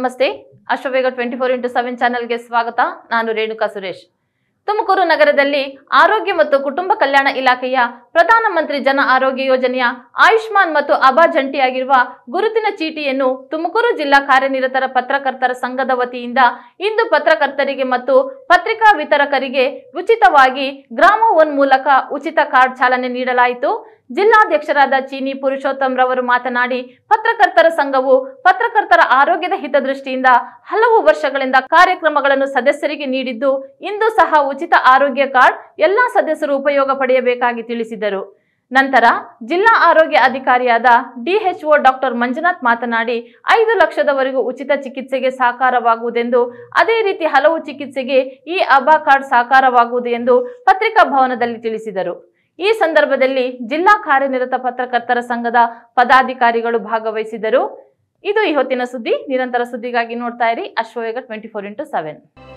ನಮಸ್ತೆ ಅಶ್ವವೇಗ twenty four into seven ಚಾನೆಲ್ಗೆ ಸ್ವಾಗತ ನಾನು ರೇಣುಕಾ ಸುರೇಶ್ ತುಮಕೂರು ನಗರದಲ್ಲಿ ಆರೋಗ್ಯ ಮತ್ತು ಕುಟುಂಬ ಕಲ್ಯಾಣ ಇಲಾಖೆಯ ಪ್ರಧಾನಮಂತ್ರಿ ಜನ ಆರೋಗ್ಯ ಯೋಜನೆಯ ಆಯುಷ್ಮಾನ್ ಮತ್ತು ಅಬಾ ಜಂಟಿಯಾಗಿರುವ ಗುರುತಿನ ಚೀಟಿಯನ್ನು ತುಮಕೂರು ಜಿಲ್ಲಾ ಕಾರ್ಯನಿರತರ ಪತ್ರಕರ್ತರ ಸಂಘದ ವತಿಯಿಂದ ಇಂದು ಪತ್ರಕರ್ತರಿಗೆ ಮತ್ತು ಪತ್ರಿಕಾ ವಿತರಕರಿಗೆ ಉಚಿತವಾಗಿ ಗ್ರಾಮ ಒನ್ ಮೂಲಕ ಉಚಿತ ಕಾರ್ಡ್ ಚಾಲನೆ ನೀಡಲಾಯಿತು ಜಿಲ್ಲಾಧ್ಯಕ್ಷರಾದ ಚೀನಿ ಪುರುಷೋತ್ತಮ್ ರವರು ಮಾತನಾಡಿ ಪತ್ರಕರ್ತರ ಸಂಘವು ಪತ್ರಕರ್ತರ ಆರೋಗ್ಯದ ಹಿತದೃಷ್ಟಿಯಿಂದ ಹಲವು ವರ್ಷಗಳಿಂದ ಕಾರ್ಯಕ್ರಮಗಳನ್ನು ಸದಸ್ಯರಿಗೆ ನೀಡಿದ್ದು ಇಂದು ಸಹ ಉಚಿತ ಆರೋಗ್ಯ ಕಾರ್ಡ್ ಎಲ್ಲಾ ಸದಸ್ಯರು ಉಪಯೋಗ ಪಡೆಯಬೇಕಾಗಿ ತಿಳಿಸಿದರು ನಂತರ ಜಿಲ್ಲಾ ಆರೋಗ್ಯ ಅಧಿಕಾರಿಯಾದ ಡಿಎಚ್ಒ ಡಾಕ್ಟರ್ ಮಂಜುನಾಥ್ ಮಾತನಾಡಿ ಐದು ಲಕ್ಷದವರೆಗೂ ಉಚಿತ ಚಿಕಿತ್ಸೆಗೆ ಸಾಕಾರವಾಗುವುದೆಂದು ಅದೇ ರೀತಿ ಹಲವು ಚಿಕಿತ್ಸೆಗೆ ಈ ಅಬಾ ಕಾರ್ಡ್ ಸಾಕಾರವಾಗುವುದು ಎಂದು ಪತ್ರಿಕಾ ಭವನದಲ್ಲಿ ತಿಳಿಸಿದರು ಈ ಸಂದರ್ಭದಲ್ಲಿ ಜಿಲ್ಲಾ ಕಾರ್ಯನಿರತ ಪತ್ರಕರ್ತರ ಸಂಘದ ಪದಾಧಿಕಾರಿಗಳು ಭಾಗವಹಿಸಿದರು ಇದು ಈ ಹೊತ್ತಿನ ಸುದ್ದಿ ನಿರಂತರ ಸುದ್ದಿಗಾಗಿ ನೋಡ್ತಾ ಇರಿ ಅಶ್ವವೇಗ ಟ್ವೆಂಟಿ ಫೋರ್ ಇಂಟು ಸೆವೆನ್